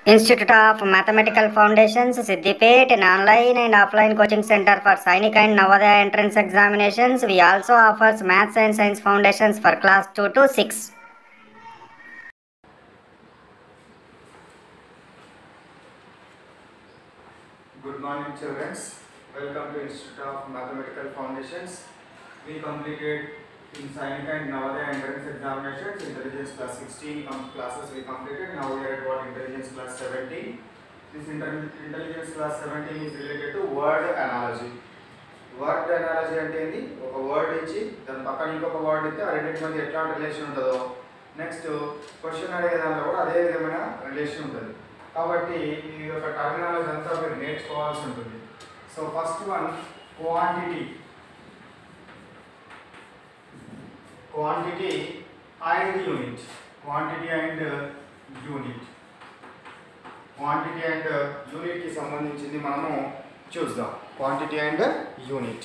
Institute of Mathematical Foundations, Siddipet, an online and offline coaching center for Sainik and Navodaya entrance examinations. We also offers Maths and Science Foundations for class 2 to 6. Good morning, children. Welcome to Institute of Mathematical Foundations. We completed in Sainik and Navodaya entrance examinations, intelligence class 16 com- classes we completed. Now we are at what intelligence class 17. This inter- intelligence class 17 is related to word analogy. Word analogy అంటే ఏంటి ఒక word ఇచ్చి దాని పక్కన ఇంకొక word ఇస్తే ఆ రెండింటి మధ్య ఎట్లాంటి రిలేషన్ ఉంటుందో నెక్స్ట్ క్వశ్చన్ అడిగే దాంట్లో కూడా అదే విధమైన రిలేషన్ ఉంటుంది కాబట్టి ఈ యొక్క టర్మినాలజీ అంతా మీరు నేర్చుకోవాల్సి ఉంటుంది so first one quantity quantity and unit quantity and unit quantity and యూనిట్కి సంబంధించింది మనము చూద్దాం quantity and unit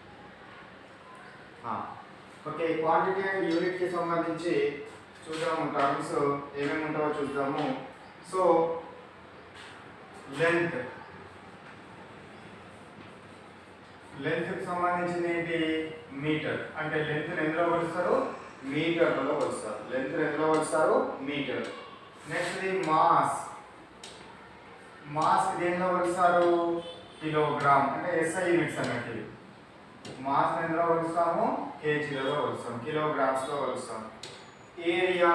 okay quantity and యూనిట్కి సంబంధించి చూద్దాము టర్మ్స్ ఏమేమి ఉంటావో చూద్దాము సో లెంత్ లెంత్కి సంబంధించింది ఏంటి మీటర్ అంటే లెంత్ ఎందులో కొలుస్తారు మీటర్లలో కొలుస్తారు లెంత్ ఎందులో కొలుస్తారు metre next the mass mass దేనిలో కొలుస్తారు కిలోగ్రామ్ అంటే ఎస్ఐ యూనిట్స్ అన్నట్టు ఇవి. మాస్ ఎందులో కొలుస్తాము కేజీలలో కొలుస్తాం కిలోగ్రామ్స్లో కొలుస్తాం ఏరియా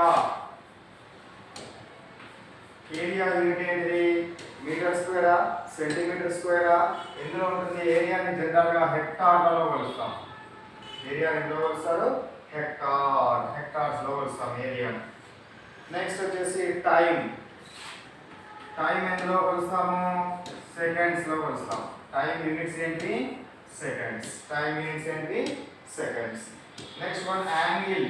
ఏరియా యూనిట్ ఏంటిది మీటర్ స్క్వేరా సెంటీమీటర్ స్క్వేరా ఎందులో ఉంటుంది ఏరియాని జనరల్గా హెక్టార్లలో కొలుస్తాం ఏరియా ఎందులో కొలుస్తారు హెక్టార్ హెక్టార్స్లో కొలుస్తాం ఏరియాని నెక్స్ట్ వచ్చేసి టైం టైం ఎందులో కొలుస్తాము సెకండ్స్లో కొలుస్తాం టైం యూనిట్స్ ఏంటి సెకండ్స్ టైం యూనిట్స్ ఏంటి seconds next one angle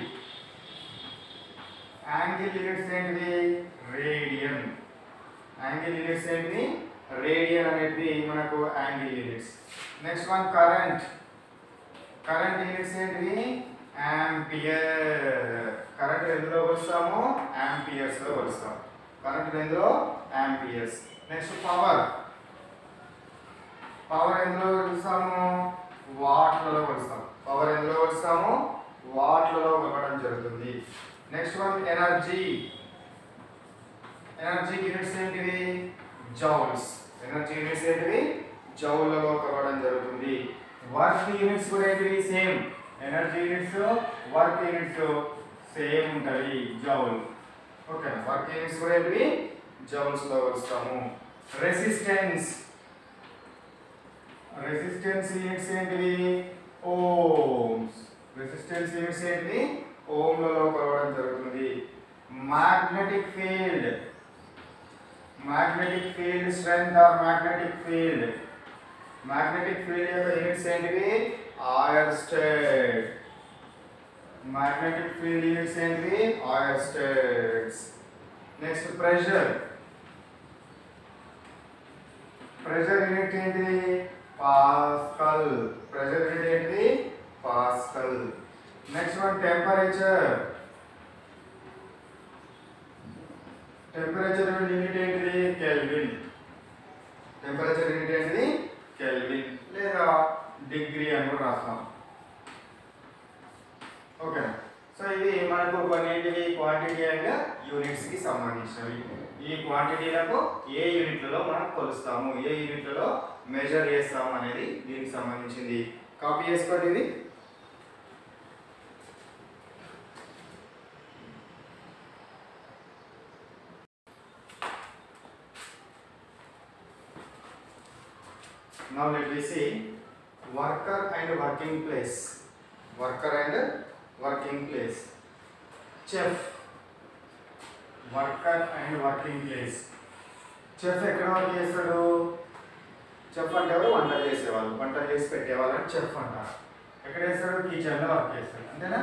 angle units ఏంటిది రేడియన్ యాంగిల్ యూనిట్స్ ఏంటిది రేడియన్ అనేది మనకు angle units next one current current units ఏంటిది యాంపియర్ కరెంట్ ఎందులో కొలుస్తాము యాంపియర్స్ లో కొలుస్తాం కరెంట్ ఎందులో యాంపియర్స్ నెక్స్ట్ పవర్ పవర్ ఎందులో కొలుస్తాము వాట్లలో కొలుస్తాం పవర్ ఎందులో కొలుస్తాము వాట్లలో కొలవడం జరుగుతుంది next one energy energy units ఏంటివి జౌల్స్ ఎనర్జీ యూనిట్స్ ఏంటివి జౌల్లలో కొలవడం జరుగుతుంది వర్క్ యూనిట్స్ కూడా ఏంటివి same energy units work units same ఉంటాయి జౌల్ ఓకే వర్క్ యూనిట్స్ కూడా ఏంటివి జౌల్స్ లో వస్తాము రెసిస్టెన్స్ రెసిస్టెన్స్ యూనిట్స్ ఏంటివి ఓమ్స్ రెసిస్టెన్స్ యూనిట్స్ ఏంటివి ఓంలలో కొలవడం జరుగుతుంది magnetic field magnetic field strength or magnetic field magnetic field యొక్క యూనిట్స్ ఏంటివి oersted magnetic field units ఏంటివి oersteds next pressure pressure unit ఏంటిది పాస్కల్ ప్రెషర్ యూనిట్ ఏంటిది pascal next one temperature temperature unit ఏంటిది kelvin temperature unit ఏంటిది kelvin లేదా degree అని కూడా రాస్తాం ఓకే సో ఇవి మనకు కొన్ని ఏంటివి క్వాంటిటీ అండ్ యూనిట్స్ కి సంబంధించినవి ఈ క్వాంటిటీలకు ఏ యూనిట్లలో మనం కొలుస్తాము ఏ యూనిట్లలో మెజర్ చేస్తాము అనేది దీనికి సంబంధించింది కాపీ చేసుకోండి ఇది Now let me see worker and working place. Worker and working place. Chef. Worker and working place. Chef ఎక్కడ వర్క్ చేస్తాడు చెఫ్ అంటే ఎవరు వంట చేసేవాళ్ళు వంట చేసి పెట్టేవాళ్ళని చెఫ్ అంటారు ఎక్కడ చేస్తాడు కిచెన్లో వర్క్ చేస్తాడు అంతేనా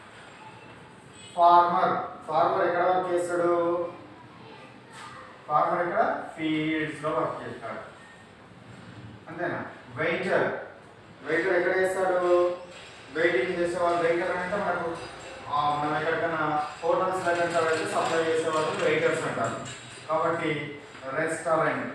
ఫార్మర్ ఫార్మర్ ఎక్కడ వర్క్ చేస్తాడు ఫార్మర్ ఎక్కడ ఫీల్డ్స్లో వర్క్ చేస్తాడు అంతేనా వెయిటర్ వెయిటర్ ఎక్కడ చేస్తాడు వెయిటింగ్ చేసేవాళ్ళు వెయిటర్ అంటే మనకు ఆ, మనం ఎక్కడికైనా హోటల్స్ దగ్గర వెళ్తే సప్లై చేసేవాళ్ళు వెయిటర్స్ అంటారు కాబట్టి రెస్టారెంట్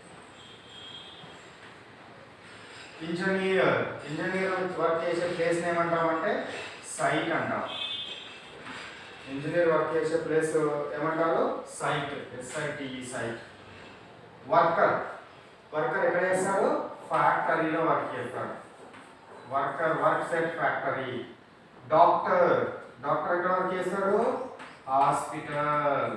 ఇంజనీర్ ఇంజనీర్ వర్క్ చేసే ప్లేస్ ఏమంటామంటే సైట్ అంటాం ఇంజనీర్ వర్క్ చేసే ప్లేస్ ఏమంటారు site S I T E site worker worker ఎక్కడ చేస్తారు ఫ్యాక్టరీలో వర్క్ చేస్తాడు worker work set factory doctor doctor ఎక్కడ వర్క్ చేస్తాడు హాస్పిటల్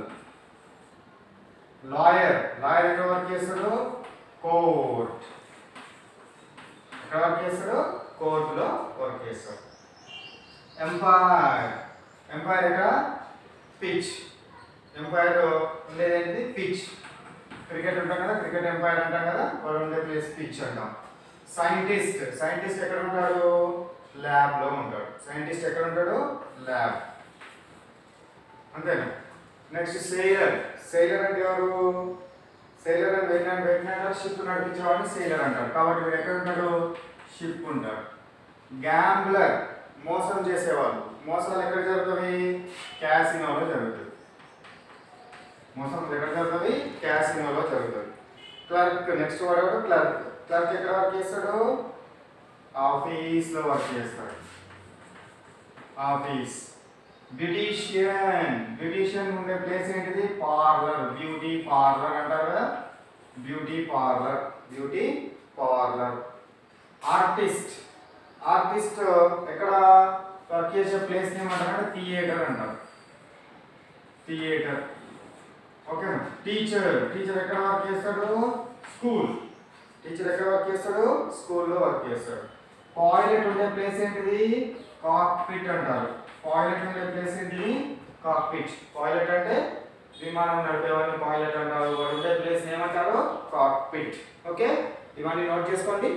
లాయర్ లాయర్ ఎక్కడ వర్క్ చేస్తాడు కోర్ట్ ఎక్కడ వర్క్ చేస్తాడు కోర్టులో వర్క్ చేస్తాడు ఎంపైర్ ఎంపైర్ ఎక్కడ పిచ్ ఎంపైర్ ఉండేది పిచ్ క్రికెట్ ఉంటాం కదా క్రికెట్ ఎంపైర్ అంటాం కదా వాడు ఉండే ప్లేస్ పిచ్ అంటాం సైంటిస్ట్ సైంటిస్ట్ ఎక్కడ ఉంటాడు ల్యాబ్ లో ఉంటాడు సైంటిస్ట్ ఎక్కడ ఉంటాడు ల్యాబ్ అంతేనా నెక్స్ట్ సెయిలర్ సెయిలర్ అంటే ఎవరు సెయిలర్ అని వెళ్ళినాడు వెళ్ళినాడు షిప్ నడిపించేవాడిని సెయిలర్ అంటారు కాబట్టి వీడు ఎక్కడ ఉంటాడు షిప్ ఉంటాడు గ్యాంబ్లర్ మోసం చేసేవాళ్ళు మోసాలు ఎక్కడ జరుగుతుంది క్యాసినోలో జరుగుతుంది మోసం ఎక్కడ జరుగుతుంది క్యాసినోలో జరుగుతుంది క్లర్క్ నెక్స్ట్ వాడు ఎవడు క్లర్క్ క్లర్క్ ఎక్కడ వర్క్ చేస్తాడు ఆఫీస్లో వర్క్ చేస్తాడు ఆఫీస్ బ్యూటీషియన్ బ్యూటీషియన్ ఉండే ప్లేస్ ఏంటిది పార్లర్ బ్యూటీ పార్లర్ అంటారు కదా beauty parlour beauty parlour artist artist ఎక్కడ వర్క్ చేసే ప్లేస్ ఏమంటారు థియేటర్ అంటారు థియేటర్ ఓకేనా టీచర్ టీచర్ ఎక్కడ వర్క్ చేస్తాడు స్కూల్ టీచర్ ఎక్కడ వర్క్ చేస్తాడు స్కూల్లో వర్క్ చేస్తాడు టాయిలెట్ ఉండే ప్లేస్ ఏంటిది కాక్పిట్ అంటారు టాయిలెట్ ఉండే ప్లేస్ ఏంటిది కాక్పిట్ టాయిలెట్ అంటే విమానం నడిపేవాడిని టాయిలెట్ అంటారు వాడు ఉండే ప్లేస్ ఏమంటారు కాక్పిట్ ఓకే ఇవన్నీ నోట్ చేసుకోండి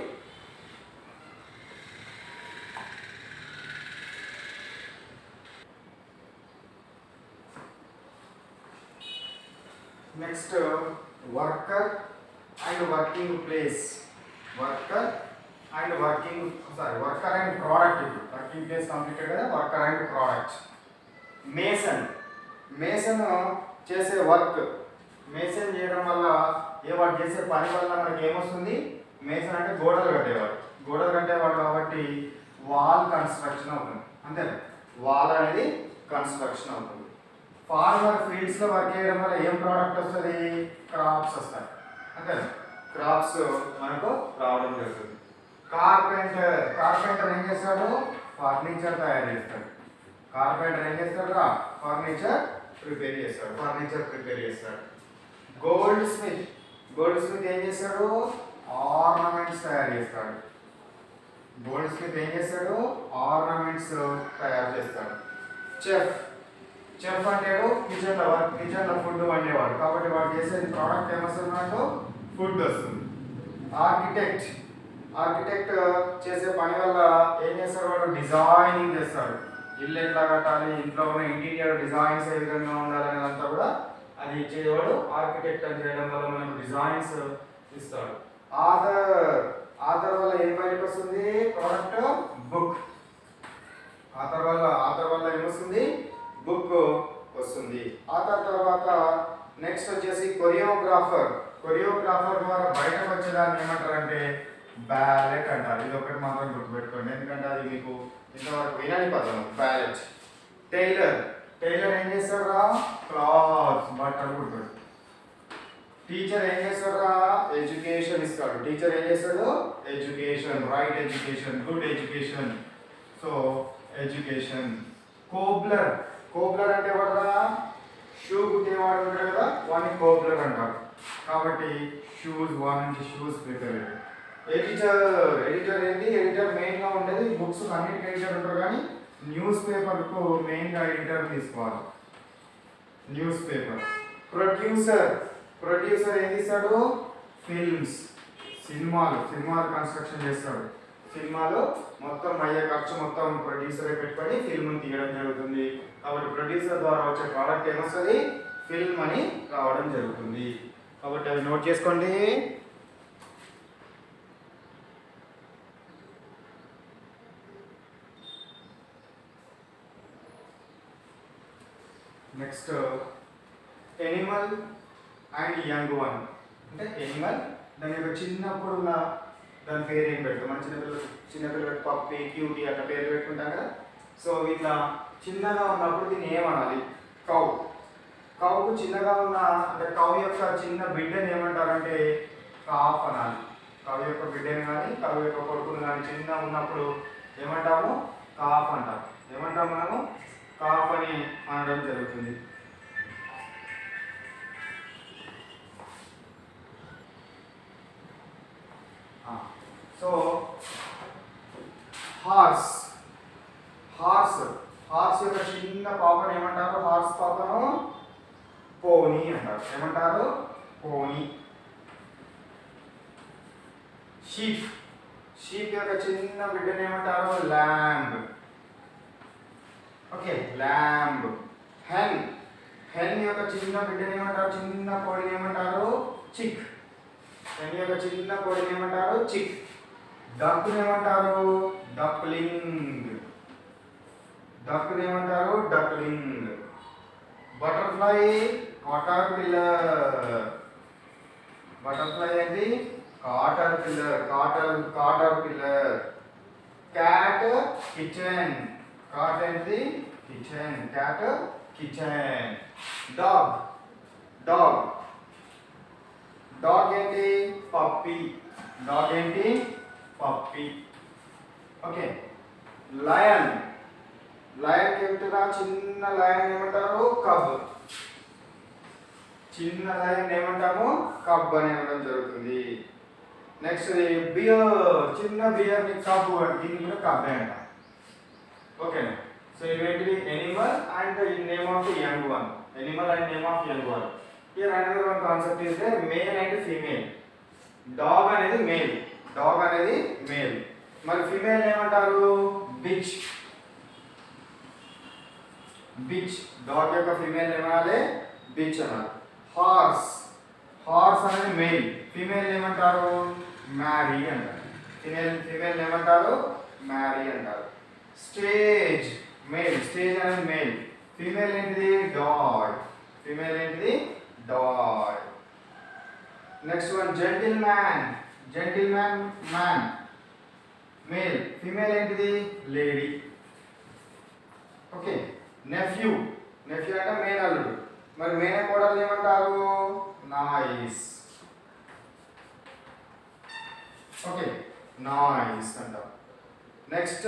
next worker and working place worker and working sorry worker and product ఇప్పుడు వర్కింగ్ ప్లేస్ కంప్లీటెడ్ కదా worker and product mason mason చేసే వర్క్ మేసన్ చేయడం వల్ల ఏ వాడు చేసే పని వల్ల మనకి ఏమొస్తుంది మేసన్ అంటే గోడలు కట్టేవాడు గోడలు కట్టేవాడు కాబట్టి వాల్ కన్స్ట్రక్షన్ అవుతుంది అంతే వాల్ అనేది కన్స్ట్రక్షన్ అవుతుంది ఫార్మర్ ఫీల్డ్స్ లో వర్క్ చేయడం వల్ల ఏం ప్రోడక్ట్ వస్తుంది క్రాప్స్ వస్తాయి అంతే క్రాప్స్ మనకు రావడం జరుగుతుంది కార్పెంటర్ కార్పెంటర్ ఏం చేస్తాడు ఫర్నిచర్ తయారు చేస్తాడు కార్పెంటర్ ఏం చేస్తాడు ఫర్నిచర్ ప్రిపేర్ చేస్తాడు ఫర్నిచర్ ప్రిపేర్ చేస్తాడు గోల్డ్ స్మిత్ గోల్డ్ స్మిత్ ఏం చేస్తాడు ఆర్నమెంట్స్ తయారు చేస్తాడు గోల్డ్ స్మిత్ ఏం చేస్తాడు ఆర్నమెంట్స్ తయారు చేస్తాడు చెఫ్ చెఫ్ అంటే కిచెన్ లో వర్క్ కిచెన్ లో ఫుడ్ వండేవాడు కాబట్టి వాడు చేసేది ప్రోడక్ట్ ఏమొస్తుంది మనకు ఫుడ్ వస్తుంది ఆర్కిటెక్ట్ ఆర్కిటెక్ట్ చేసే పని వల్ల ఏం చేస్తాడు వాడు డిజైనింగ్ చేస్తాడు ఇల్లు ఎట్లా కట్టాలి ఇంట్లో ఉన్న ఇంటీరియర్ డిజైన్స్ ఏ విధంగా ఉండాలనేది అంతా కూడా అది ఇచ్చేవాడు ఆర్కిటెక్ట్ అని చేయడం వల్ల మనకు డిజైన్స్ ఇస్తాడు ఆధార్ ఆధార్ వల్ల ఏం బయటకు వస్తుంది ప్రోడక్ట్ బుక్ ఆధార్ వల్ల ఆధార్ వల్ల ఏమొస్తుంది బుక్ వస్తుంది ఆధార్ తర్వాత నెక్స్ట్ వచ్చేసి కొరియోగ్రాఫర్ కొరియోగ్రాఫర్ ద్వారా బయటకు వచ్చేదాన్ని ఏమంటారంటే బ్యాలెట్ అంటారు ఇది ఒకటి మాత్రం గుర్తుపెట్టుకోండి ఎందుకంటే అది మీకు ఇంతవరకు వినని పదం బ్యాలెట్ టైలర్ టైలర్ ఏం చేస్తారా క్లాత్స్ బట్టలు కుడతాడు టీచర్ ఏం చేస్తారా ఎడ్యుకేషన్ ఇస్తాడు టీచర్ ఏం చేస్తాడు education right education good education so education cobbler cobbler అంటే ఎవడరా షూ కుట్టేవాడు ఉంటాడు కదా వాడిని కోబ్లర్ అంటారు కాబట్టి షూస్ వాడి నుంచి షూస్ ప్రిపేర్ ఎడిటర్ ఎడిటర్ ఏంటి ఎడిటర్ మెయిన్గా ఉండేది బుక్స్ అన్నిటికీ ఎడిటర్ ఉంటారు కానీ న్యూస్ పేపర్కు మెయిన్గా ఎడిటర్ తీసుకోవాలి న్యూస్ పేపర్ ప్రొడ్యూసర్ ప్రొడ్యూసర్ ఏం తీస్తాడు ఫిల్మ్స్ సినిమాలు సినిమాలు కన్స్ట్రక్షన్ చేస్తాడు సినిమాలో మొత్తం అయ్యే ఖర్చు మొత్తం ప్రొడ్యూసరే పెట్టుకొని ఫిల్మ్ తీయడం జరుగుతుంది కాబట్టి ప్రొడ్యూసర్ ద్వారా వచ్చే ప్రోడక్ట్ ఏమొస్తుంది ఫిల్మ్ అని రావడం జరుగుతుంది కాబట్టి అవి నోట్ చేసుకోండి next animal and young one అంటే ఎనిమల్ దాని యొక్క చిన్నప్పుడు ఉన్న దాని పేరు ఏం పెడతాం మన చిన్నపిల్లలు చిన్నపిల్లలకు పప్పి క్యూటీ అట్లా పేరు పెట్టుకుంటాం కదా సో ఇట్లా చిన్నగా ఉన్నప్పుడు దీన్ని ఏమనాలి కౌ కౌకు చిన్నగా ఉన్న అంటే కౌ యొక్క చిన్న బిడ్డని ఏమంటారంటే కాఫ్ అనాలి కౌ యొక్క బిడ్డని కానీ కౌ యొక్క కొడుకుని కానీ చిన్న ఉన్నప్పుడు ఏమంటాము కాఫ్ అంటాం ఏమంటాం మనము కాఫ్ అని అనడం జరుగుతుంది సో హార్స్ హార్స్ హార్స్ యొక్క చిన్న పాపను ఏమంటారు హార్స్ పాపను పోనీ అంటారు ఏమంటారు పోనీ షీప్ షీప్ యొక్క చిన్న బిడ్డను ఏమంటారు lamb okay lamb hen hen యొక్క చిన్న బిడ్డను ఏమంటారు చిన్న కోడిని ఏమంటారు చిక్ హెన్ యొక్క చిన్న కోడిని ఏమంటారు చిక్ డక్కుని ఏమంటారు డక్లింగ్ డక్కుని ఏమంటారు duckling butterfly caterpillar butterfly ఏంటి caterpillar cater caterpillar cat kitten cat ఏంటి kitten cat kitten dog dog dog ఏంటి పప్పి డాగ్ ఏంటి పప్పి ఓకే లయన్ లయన్ ఏమిటిరా చిన్న లయన్ ఏమంటారు కబ్ చిన్న లయన్ ఏమంటాము కబ్ అని అనడం జరుగుతుంది నెక్స్ట్ బియర్ చిన్న బియర్ ని కబ్ అని దీన్ని కూడా కబ్బే అంట ఓకేనా సో ఇవేంటివి animal and name of the young one animal and name of young one here another one concept is the male and female dog అనేది మేల్ డాగ్ అనేది మేల్ మరి ఫీమేల్ ఏమంటారు బిచ్ బిచ్ డాగ్ యొక్క female ఏమనాలి bitch అనాలి horse horse అనేది male female ఏమంటారు mare అంటారు ఫీమేల్ ఫీమేల్ ఏమంటారు మ్యారీ అంటారు స్టేజ్ మేల్ స్టేజ్ అనేది మేల్ ఫీమేల్ ఏంటిది డాగ్ ఫీమేల్ ఏంటిది dog next one gentleman gentleman man male female ఏంటిది లేడీ ఓకే నెఫ్యూ నెఫ్యూ అంటే మేనల్లుడు మరి మేన కోడలు ఏమంటారు నాయిస్ ఓకే నాయిస్ అంటాం నెక్స్ట్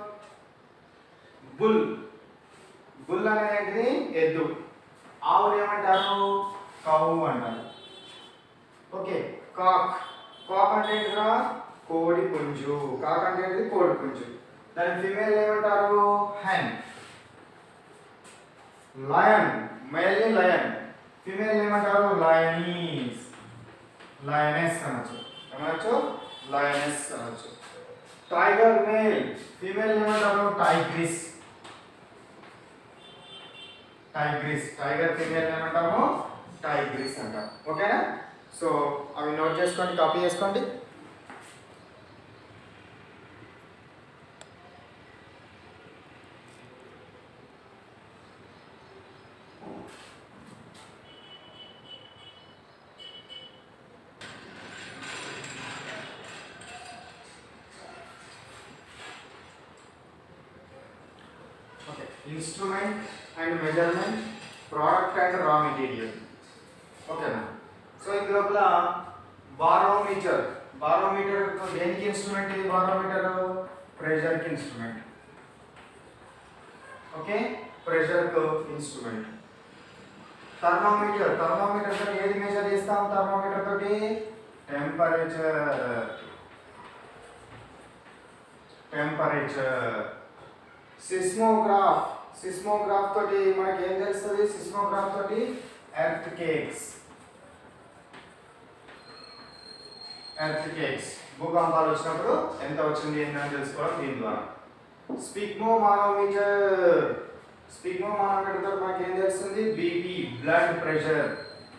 బుల్ బుల్ అనేది ఎద్దు ఆవులు ఏమంటారు కౌ అంటారు ఓకే కాక్ కాక్ అంటే ఏంటిరా కోడి పుంజు కాక్ అంటే ఏంటిది కోడి పుంజు దాని ఫిమేల్ ఏమంటారు హెన్ లయన్ మేల్ ని లయన్ ఫిమేల్ ఏమంటారు లయనీస్ లయనెస్ అనొచ్చు ఏమనొచ్చు లయనెస్ అనొచ్చు టైగర్ మేల్ ఫిమేల్ ఏమంటారు టైగ్రిస్ టైగ్రిస్ టైగర్ ఫిమేల్ ఏమంటాము టైగ్రిస్ అంటాం ఓకేనా సో అవి నోట్ చేసుకోండి కాపీ చేసుకోండి okay instrument and measurement product and raw material ఓకేనా సో ఇది లోపల బారోమీటర్ బారోమీటర్ దేనికి ఇన్స్ట్రుమెంట్ ఇది బారోమీటర్ ప్రెషర్కి ఇన్స్ట్రుమెంట్ ఓకే ప్రెషర్కు ఇన్స్ట్రుమెంట్ థర్మామీటర్ థర్మామీటర్ తోటి ఏది మెజర్ చేస్తాం థర్మామీటర్ తోటి టెంపరేచర్ టెంపరేచర్ సిస్మోగ్రాఫ్ సిస్మోగ్రాఫ్ తోటి మనకి ఏం తెలుస్తుంది సిస్మోగ్రాఫ్ తోటి ఎర్త్ కేక్స్ ఎర్త్ కేక్స్ భూకంపాలు వచ్చినప్పుడు ఎంత వచ్చింది ఏంటని తెలుసుకోవడం దీని ద్వారా స్పిగ్మో మానోమీటర్ స్పిగ్మో మానోమీటర్ తోటి మనకి ఏం తెలుస్తుంది BP blood pressure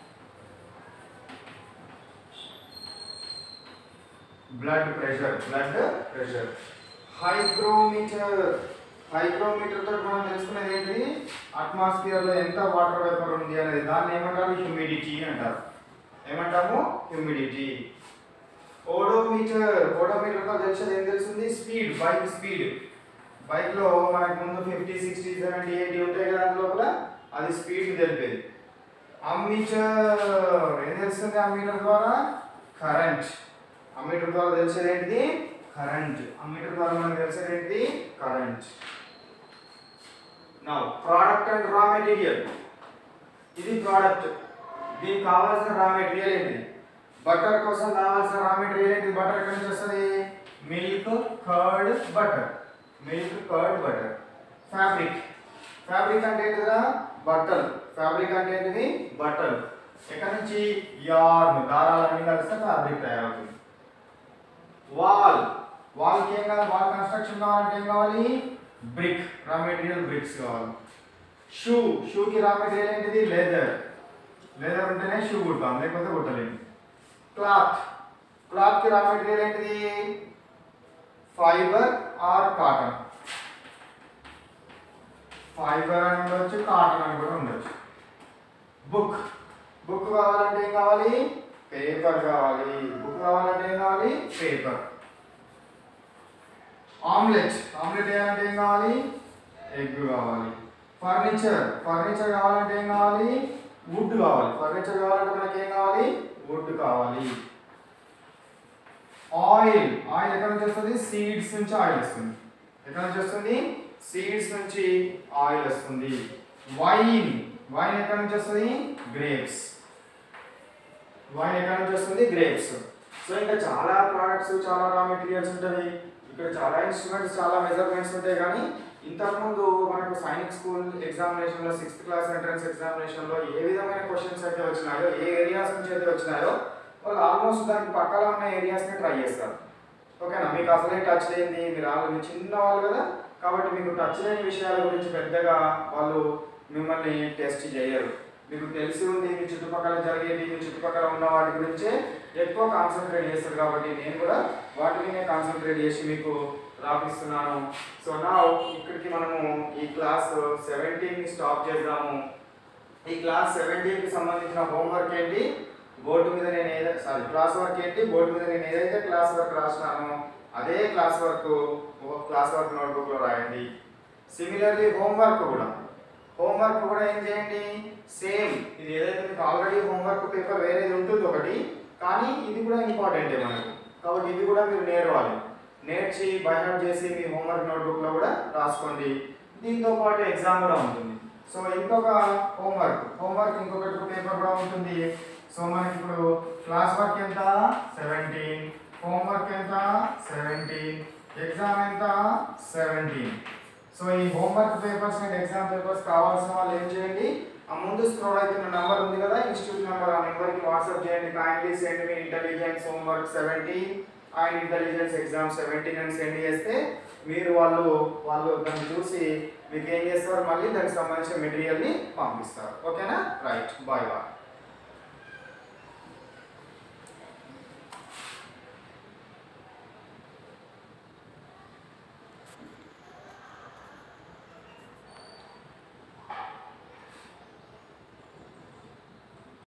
blood pressure blood pressure hygrometer hygrometer తోటి మనం తెలుసుకునేది ఏంటి అట్మాస్ఫియర్ లో ఎంత వాటర్ వేపర్ ఉంది అనేది దాన్ని ఏమంటారు హ్యూమిడిటీ అంటారు ఏమంటాము హ్యూమిడిటీ ఓడోమీటర్ ఓడోమీటర్తో తెలిసేది ఏం తెలుస్తుంది స్పీడ్ బైక్ స్పీడ్ బైక్లో మనకు ముందు ఫిఫ్టీ సిక్స్టీ సెవెంటీ ఎయిటీ ఉంటాయి కదా దాని లోపల అది స్పీడ్ తెలిపేది అమ్మీటర్ ఏం తెలుస్తుంది అమ్మీటర్ ద్వారా కరెంట్ అమ్మీటర్ ద్వారా తెలిసేది ఏంటిది కరెంట్ అమ్మీటర్ ద్వారా మనకు తెలిసేది ఏంటిది కరెంట్ నా ప్రోడక్ట్ అండ్ రా మెటీరియల్ ఇది ప్రోడక్ట్ దీనికి కావాల్సిన రా మెటీరియల్ ఏంటిది బటర్ కోసం కావాల్సిన రా మెటీరియల్ ఏంటిది బటర్ ఎక్కడి నుంచి వస్తుంది milk curd butter milk curd butter fabric fabric అంటే ఏంటిదా బట్టలు ఫ్యాబ్రిక్ అంటే ఏంటిది బట్టలు ఎక్కడి నుంచి యార్న్ దారాలన్నీ కలిస్తే ఫ్యాబ్రిక్ తయారవుతుంది వాల్ వాల్కి ఏం కావాలి వాల్ కన్స్ట్రక్షన్ కావాలంటే ఏం కావాలి బ్రిక్ రా మెటీరియల్ బ్రిక్స్ కావాలి షూ షూకి రా మెటీరియల్ ఏంటిది లెదర్ లెదర్ ఉంటేనే షూ కుడతాం లేకపోతే కుట్టలేము క్లాత్ క్లాత్కి రా మెటీరియల్ ఏంటిది ఫైబర్ ఆర్ కాటన్ ఫైబర్ అని ఉండొచ్చు కాటన్ అని కూడా ఉండొచ్చు బుక్ బుక్ కావాలంటే ఏం కావాలి పేపర్ కావాలి బుక్ కావాలంటే ఏం కావాలి పేపర్ ఆమ్లెట్ ఆమ్లెట్ వేయాలంటే ఏం కావాలి ఎగ్ కావాలి ఫర్నిచర్ ఫర్నిచర్ కావాలంటే ఏం కావాలి వుడ్ కావాలి ఫర్నిచర్ కావాలంటే మనకి ఏం కావాలి వుడ్ కావాలి ఆయిల్ ఆయిల్ ఎక్కడ నుంచి వస్తుంది సీడ్స్ నుంచి ఆయిల్ వస్తుంది ఎక్కడ నుంచి వస్తుంది సీడ్స్ నుంచి ఆయిల్ వస్తుంది వైన్ వైన్ ఎక్కడ నుంచి వస్తుంది గ్రేప్స్ వైన్ ఎక్కడ నుంచి వస్తుంది గ్రేప్స్ సో ఇంకా చాలా ప్రోడక్ట్స్ చాలా రా మెటీరియల్స్ ఉంటాయి ఇక్కడ చాలా ఇన్స్ట్రుమెంట్స్ చాలా మెజర్మెంట్స్ ఉంటాయి కానీ ఇంతకుముందు మనకు సైనిక్ స్కూల్ ఎగ్జామినేషన్లో సిక్స్త్ క్లాస్ ఎంట్రన్స్ ఎగ్జామినేషన్లో ఏ విధమైన క్వశ్చన్స్ అయితే వచ్చినాయో ఏ ఏరియాస్ నుంచి అయితే వచ్చినాయో వాళ్ళు ఆల్మోస్ట్ దానికి పక్కన ఉన్న ఏరియాస్ని ట్రై చేస్తారు ఓకేనా మీకు అసలే టచ్ లేనిది మీరు ఆల్రెడీ చిన్న వాళ్ళు కదా కాబట్టి మీకు టచ్ లేని విషయాల గురించి పెద్దగా వాళ్ళు మిమ్మల్ని టెస్ట్ చేయరు మీకు తెలిసి ఉంది మీ చుట్టుపక్కల జరిగేది మీ చుట్టుపక్కల ఉన్న వాటి గురించే ఎక్కువ కాన్సన్ట్రేట్ చేస్తారు కాబట్టి నేను కూడా వాటి మీదే కాన్సన్ట్రేట్ చేసి మీకు రాపిస్తున్నాను సో నా ఇక్కడికి మనము ఈ క్లాస్ సెవెంటీన్ స్టాప్ చేద్దాము ఈ క్లాస్ సెవెంటీన్ కి సంబంధించిన హోంవర్క్ ఏంటి బోర్డు మీద నేను ఏదైతే సారీ క్లాస్ వర్క్ ఏంటి బోర్డు మీద నేను ఏదైతే క్లాస్ వర్క్ రాసినానో అదే class work class work notebook లో రాయండి సిమిలర్లీ హోంవర్క్ కూడా హోంవర్క్ కూడా ఏం చేయండి సేమ్ ఇది ఏదైతే మీకు ఆల్రెడీ హోంవర్క్ పేపర్ వేరేది ఉంటుంది ఒకటి కానీ ఇది కూడా ఇంపార్టెంటే మనకు కాబట్టి ఇది కూడా మీరు నేర్వాలి నేర్చి బైహార్ట్ చేసి మీ హోంవర్క్ నోట్బుక్లో కూడా రాసుకోండి దీంతో పాటు ఎగ్జామ్ కూడా ఉంటుంది సో ఇంకొక హోంవర్క్ హోంవర్క్ ఇంకొకటి పేపర్ కూడా ఉంటుంది సో మనకి ఇప్పుడు క్లాస్ వర్క్ ఎంత సెవెంటీన్ హోంవర్క్ ఎంత సెవెంటీన్ ఎగ్జామ్ ఎంత సెవెంటీన్ సో ఈ homework papers and exam papers కావాల్సిన వాళ్ళు ఏం చేయండి ఆ ముందు స్క్రోల్ అవుతున్న నెంబర్ ఉంది కదా ఇన్స్టిట్యూట్ నెంబర్ ఆ నెంబర్కి వాట్సాప్ చేయండి కైండ్లీ సెండ్ మీ intelligence homework seventeen and intelligence exam seventeen అని సెండ్ చేస్తే మీరు వాళ్ళు వాళ్ళు దాన్ని చూసి మీకు ఏం చేస్తారు మళ్ళీ దానికి సంబంధించిన మెటీరియల్ని పంపిస్తారు ఓకేనా రైట్ బాయ్ బాయ్